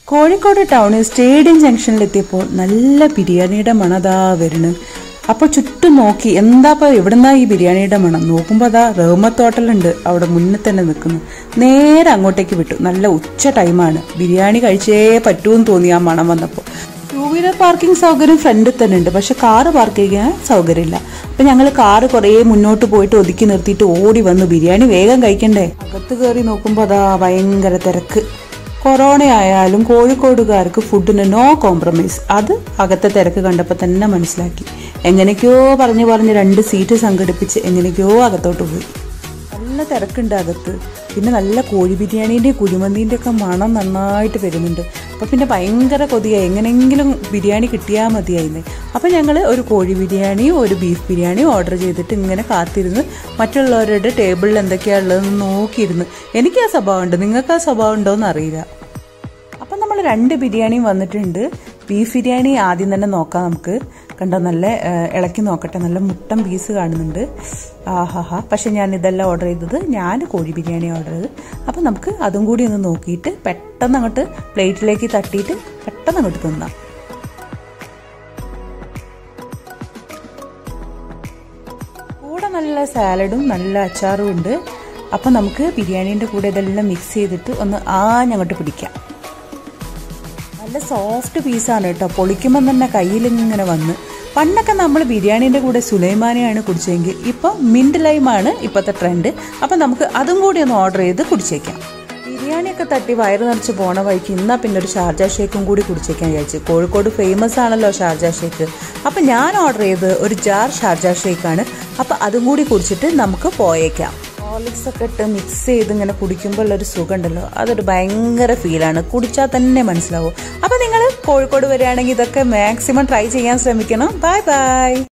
കോഴിക്കോട് ടൗണിൽ സ്റ്റേഡിയം ജംഗ്ഷനിലെത്തിയപ്പോൾ നല്ല ബിരിയാണിയുടെ മണതാ വരുന്നു അപ്പോൾ ചുറ്റും നോക്കി എന്താ എവിടുന്നാ ഈ ബിരിയാണിയുടെ മണം നോക്കുമ്പോൾ അതാ റഹ്മത്ത് ഹോട്ടലുണ്ട് അവിടെ മുന്നിൽ തന്നെ നിൽക്കുന്നു നേരെ അങ്ങോട്ടേക്ക് വിട്ടു നല്ല ഉച്ച ടൈമാണ് ബിരിയാണി കഴിച്ചേ പറ്റൂന്ന് തോന്നി ആ മണം വന്നപ്പോൾ ടൂ വീലർ പാർക്കിംഗ് സൗകര്യം ഫ്രണ്ടിൽ തന്നെ ഉണ്ട് പക്ഷെ കാറ് പാർക്ക് ചെയ്യാൻ സൗകര്യമില്ല അപ്പൊ ഞങ്ങൾ കാറ് കുറേ മുന്നോട്ട് പോയിട്ട് ഒതുക്കി നിർത്തിയിട്ട് ഓടി വന്നു ബിരിയാണി വേഗം കഴിക്കണ്ടേ അകത്ത് കയറി നോക്കുമ്പോൾ അതാ ഭയങ്കര തിരക്ക് കൊറോണ ആയാലും കോഴിക്കോടുകാർക്ക് ഫുഡിന് നോ കോംപ്രമൈസ് അത് അകത്തെ തിരക്ക് കണ്ടപ്പോൾ തന്നെ മനസ്സിലാക്കി എങ്ങനെയൊക്കെയോ പറഞ്ഞു പറഞ്ഞ് രണ്ട് സീറ്റ് സംഘടിപ്പിച്ച് എങ്ങനെയൊക്കെയോ അകത്തോട്ട് പോയി നല്ല തിരക്കുണ്ട് അകത്ത് പിന്നെ നല്ല കോഴി ബിരിയാണീൻ്റെ കുഴിമന്തീൻ്റെ ഒക്കെ മണം നന്നായിട്ട് വരുന്നുണ്ട് അപ്പോൾ പിന്നെ ഭയങ്കര കൊതിയായി എങ്ങനെയെങ്കിലും ബിരിയാണി കിട്ടിയാൽ മതിയായില്ലേ അപ്പോൾ ഞങ്ങൾ ഒരു കോഴി ബിരിയാണിയും ഒരു ബീഫ് ബിരിയാണിയും ഓർഡർ ചെയ്തിട്ട് ഇങ്ങനെ കാത്തിരുന്ന് മറ്റുള്ളവരുടെ ടേബിളിൽ എന്തൊക്കെയാണ് ഉള്ളതെന്ന് നോക്കിയിരുന്നു എനിക്ക് ആ സ്വഭാവമുണ്ട് നിങ്ങൾക്ക് ആ സ്വഭാവം ഉണ്ടോയെന്ന് അറിയില്ല അപ്പം നമ്മൾ രണ്ട് ബിരിയാണിയും വന്നിട്ടുണ്ട് ബീഫ് ബിരിയാണി ആദ്യം തന്നെ നോക്കാം നമുക്ക് കണ്ടോ നല്ല ഏഹ്, ഇളക്കി നോക്കട്ടെ നല്ല മുട്ടൻ പീസ് കാണുന്നുണ്ട് ആഹാഹാ പക്ഷെ ഞാൻ ഇതെല്ലാം ഓർഡർ ചെയ്തത് ഞാൻ കോഴി ബിരിയാണി ഓർഡർ ചെയ്തത് അപ്പം നമുക്ക് അതും കൂടി ഒന്ന് നോക്കിയിട്ട് പെട്ടെന്ന് അങ്ങോട്ട് പ്ലേറ്റിലേക്ക് തട്ടിയിട്ട് പെട്ടെന്ന് അങ്ങോട്ട് തിന്നാം കൂടെ നല്ല സാലഡും നല്ല അച്ചാറും ഉണ്ട് അപ്പം നമുക്ക് ബിരിയാണീൻ്റെ കൂടെ ഇതെല്ലാം മിക്സ് ചെയ്തിട്ട് ഒന്ന് ആഞ്ഞങ്ങോട്ട് പിടിക്കാം നല്ല സോഫ്റ്റ് പീസാണ് കേട്ടോ പൊളിക്കുമ്പം തന്നെ കയ്യിലിങ്ങനെ വന്ന് പണ്ടൊക്കെ നമ്മൾ ബിരിയാണീൻ്റെ കൂടെ സുലൈമാനിയാണ് കുടിച്ചെങ്കിൽ ഇപ്പം മിൻറ്റ് ലൈമാണ് ഇപ്പോഴത്തെ ട്രെൻഡ് അപ്പം നമുക്ക് അതും കൂടി ഒന്ന് ഓർഡർ ചെയ്ത് കുടിച്ചേക്കാം ബിരിയാണിയൊക്കെ തട്ടി വയറ് നിറച്ച് പോണ വഴിക്ക് ഇന്നാ പിന്നെ ഒരു ഷാർജ ഷേക്കും കൂടി കുടിച്ചേക്കാൻ വിചാരിച്ചു കോഴിക്കോട് ഫേമസ് ആണല്ലോ ഷാർജ ഷേക്ക് അപ്പം ഞാൻ ഓർഡർ ചെയ്ത് ഒരു ജാർ ഷാർജ ഷേക്കാണ് അപ്പം അതും കൂടി കുടിച്ചിട്ട് നമുക്ക് പോയേക്കാം ഹോർലിക്സ് ഒക്കെ ഇട്ട് മിക്സ് ചെയ്ത് ഇങ്ങനെ കുടിക്കുമ്പോൾ ഉള്ളൊരു സുഖം ഉണ്ടല്ലോ അതൊരു ഭയങ്കര ഫീലാണ് കുടിച്ചാൽ തന്നെ മനസ്സിലാവും അപ്പം നിങ്ങൾ കോഴിക്കോട് വരികയാണെങ്കിൽ ഇതൊക്കെ മാക്സിമം ട്രൈ ചെയ്യാൻ ശ്രമിക്കണം ബൈ ബൈ